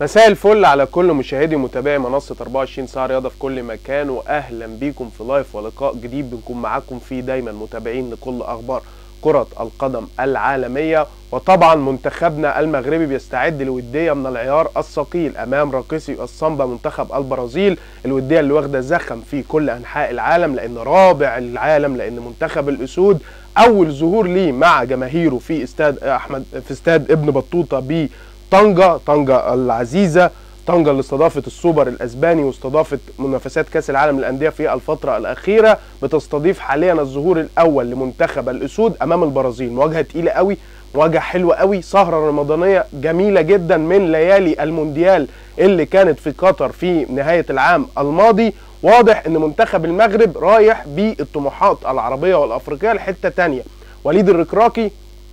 مساء الفل على كل مشاهدي ومتابعي منصة 24 ساعة رياضة في كل مكان وأهلا بيكم في لايف ولقاء جديد بنكون معاكم فيه دايما متابعين لكل أخبار كرة القدم العالمية وطبعا منتخبنا المغربي بيستعد لودية من العيار الثقيل أمام راقصي الصامبا منتخب البرازيل الودية اللي واخدة زخم في كل أنحاء العالم لأن رابع العالم لأن منتخب الأسود أول ظهور ليه مع جماهيره في استاد أحمد في استاد ابن بطوطة ب طنجة طنجة العزيزة طنجة اللي استضافت السوبر الاسباني واستضافت منافسات كاس العالم للانديه في الفتره الاخيره بتستضيف حاليا الظهور الاول لمنتخب الاسود امام البرازيل مواجهه تقيله قوي مواجهه حلوه قوي سهره رمضانيه جميله جدا من ليالي المونديال اللي كانت في قطر في نهايه العام الماضي واضح ان منتخب المغرب رايح بالطموحات العربيه والافريقيه لحته تانية وليد الركراكي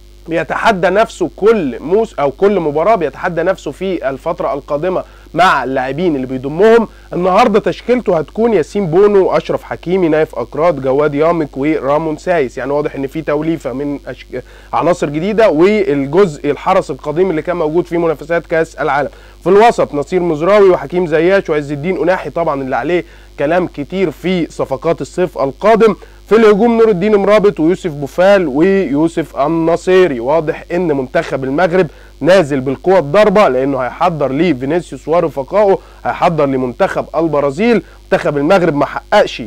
بيتحدى نفسه كل موس او كل مباراه بيتحدى نفسه في الفتره القادمه مع اللاعبين اللي بيضمهم النهارده تشكيلته هتكون ياسين بونو اشرف حكيمي نايف اكراد جواد يامك ورامون سايس يعني واضح ان في توليفه من أشك... عناصر جديده والجزء الحرس القديم اللي كان موجود في منافسات كاس العالم في الوسط نصير مزراوي وحكيم زياش وعز الدين اناحي طبعا اللي عليه كلام كتير في صفقات الصيف القادم في الهجوم نور الدين مرابط ويوسف بوفال ويوسف النصيري واضح ان منتخب المغرب نازل بالقوة الضربة لانه هيحضر ليه فينيسيوس ورفقائه هيحضر لمنتخب البرازيل منتخب المغرب ما حققش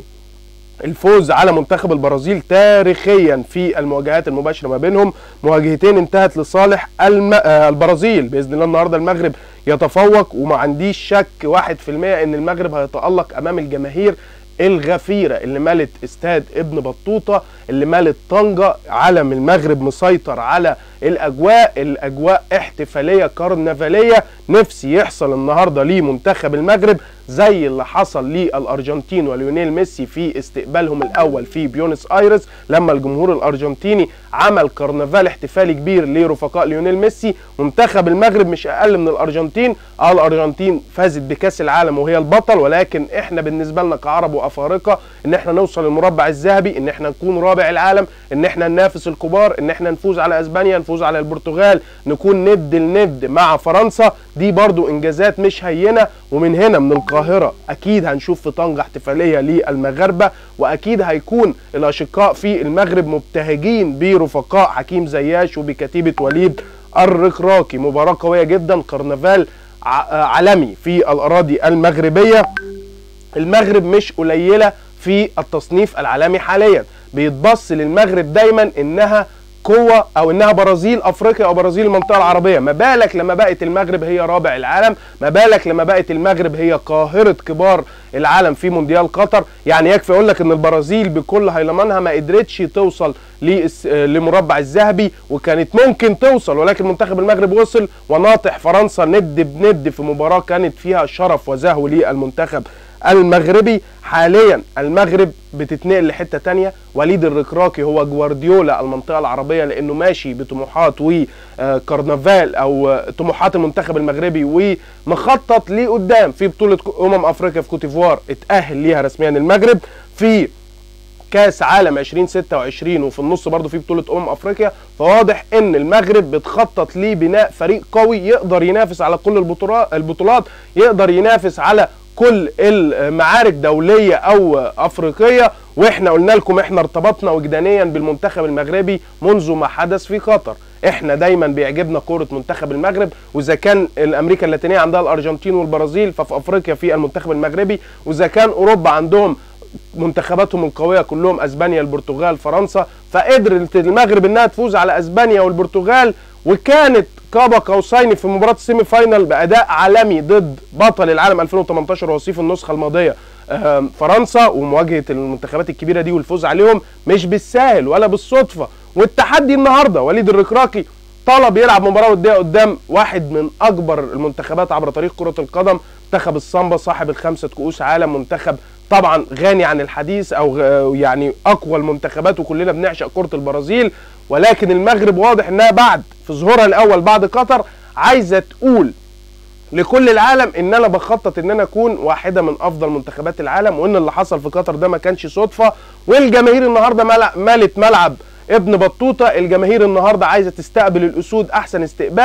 الفوز على منتخب البرازيل تاريخيا في المواجهات المباشره ما بينهم مواجهتين انتهت لصالح الم... آه البرازيل باذن الله النهارده المغرب يتفوق وما عنديش شك واحد في المية ان المغرب هيتالق امام الجماهير الغفيرة اللي مالت استاد ابن بطوطة اللي مالت طنجة علم المغرب مسيطر على الأجواء الأجواء احتفالية كارنفالية نفسي يحصل النهاردة لمنتخب المغرب زي اللي حصل للأرجنتين وليونيل ميسي في استقبالهم الأول في بيونس آيرس لما الجمهور الأرجنتيني عمل كرنفال احتفالي كبير لرفقاء ليونيل ميسي منتخب المغرب مش أقل من الأرجنتين اه الأرجنتين فازت بكأس العالم وهي البطل ولكن احنا بالنسبة لنا كعرب وأفارقة ان احنا نوصل للمربع الذهبي ان احنا نكون رابع العالم ان احنا ننافس الكبار ان احنا نفوز على اسبانيا نفوز على البرتغال نكون ند لند مع فرنسا دي برضو انجازات مش هينه ومن هنا من القاهره اكيد هنشوف في طنجه احتفاليه للمغاربه واكيد هيكون الاشقاء في المغرب مبتهجين برفقاء حكيم زياش وبكتيبه وليد الركراكي مباراه قويه جدا كرنفال عالمي في الاراضي المغربيه المغرب مش قليله في التصنيف العالمي حاليا بيتبص للمغرب دايما انها قوة او انها برازيل افريقيا او برازيل المنطقة العربية ما بالك لما بقت المغرب هي رابع العالم ما بالك لما بقت المغرب هي قاهرة كبار العالم في مونديال قطر يعني يكفي اقول لك ان البرازيل بكل هيلمانها ما قدرتش توصل لمربع الذهبي وكانت ممكن توصل ولكن منتخب المغرب وصل وناطح فرنسا ند بند في مباراة كانت فيها شرف وزهو للمنتخب المغربي حاليا المغرب بتتنقل لحته تانية وليد الركراكي هو جوارديولا المنطقه العربيه لانه ماشي بطموحات وكرنفال او طموحات المنتخب المغربي ومخطط لقدام في بطوله امم افريقيا في كوتيفوار اتاهل ليها رسميا المغرب في كاس عالم 2026 وفي النص برضه في بطوله امم افريقيا فواضح ان المغرب بتخطط لبناء فريق قوي يقدر ينافس على كل البطولات يقدر ينافس على كل المعارك دولية أو أفريقية وإحنا قلنا لكم إحنا ارتبطنا وجدانيا بالمنتخب المغربي منذ ما حدث في قطر إحنا دايما بيعجبنا كرة منتخب المغرب وإذا كان الأمريكا اللاتينية عندها الأرجنتين والبرازيل ففي أفريقيا في المنتخب المغربي وإذا كان أوروبا عندهم منتخباتهم القويه كلهم اسبانيا البرتغال فرنسا فقدرت المغرب انها تفوز على اسبانيا والبرتغال وكانت قاب قوسين في مباراه السيمي فاينال باداء عالمي ضد بطل العالم 2018 وصيف النسخه الماضيه فرنسا ومواجهه المنتخبات الكبيره دي والفوز عليهم مش بالساهل ولا بالصدفه والتحدي النهارده وليد الركراكي طلب يلعب مباراه وديه قدام واحد من اكبر المنتخبات عبر تاريخ كره القدم منتخب السامبا صاحب الخمسه كؤوس عالم منتخب طبعا غني عن الحديث او يعني اقوى المنتخبات وكلنا بنعشق كره البرازيل ولكن المغرب واضح انها بعد في ظهورها الاول بعد قطر عايزه تقول لكل العالم ان انا بخطط ان انا اكون واحده من افضل منتخبات العالم وان اللي حصل في قطر ده ما كانش صدفه والجماهير النهارده مالت ملعب ابن بطوطه الجماهير النهارده عايزه تستقبل الاسود احسن استقبال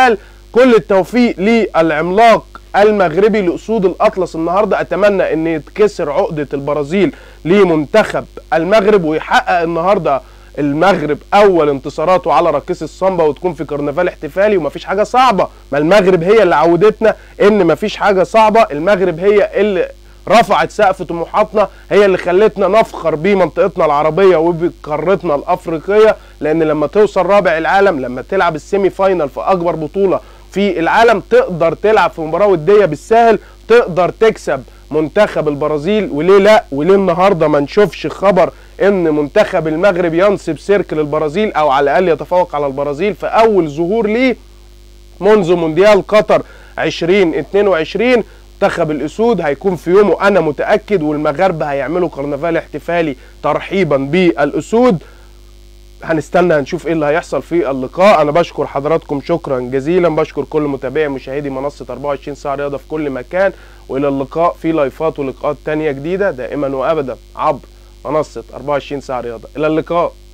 كل التوفيق للعملاق المغربي لاسود الاطلس النهارده اتمنى ان يتكسر عقده البرازيل لمنتخب المغرب ويحقق النهارده المغرب اول انتصاراته على راكيس الصامبا وتكون في كرنفال احتفالي ومفيش حاجه صعبه ما المغرب هي اللي عودتنا ان مفيش حاجه صعبه المغرب هي اللي رفعت سقف طموحاتنا هي اللي خلتنا نفخر بمنطقتنا العربيه وبقارتنا الافريقيه لان لما توصل رابع العالم لما تلعب السيمي فاينل في اكبر بطوله في العالم تقدر تلعب في مباراه وديه بالسهل تقدر تكسب منتخب البرازيل وليه لا وليه النهارده ما نشوفش خبر ان منتخب المغرب ينصب سيركل البرازيل او على الاقل يتفوق على البرازيل في اول ظهور ليه منذ مونديال قطر 2022 منتخب الاسود هيكون في يومه انا متاكد والمغاربه هيعملوا كرنفال احتفالي ترحيبا بالاسود هنستنى هنشوف ايه اللي هيحصل في اللقاء انا بشكر حضراتكم شكرا جزيلا بشكر كل متابعي مشاهدي منصه 24 ساعه رياضه في كل مكان والى اللقاء في لايفات ولقاءات تانية جديده دائما وابدا عبر منصه 24 ساعه رياضه الى اللقاء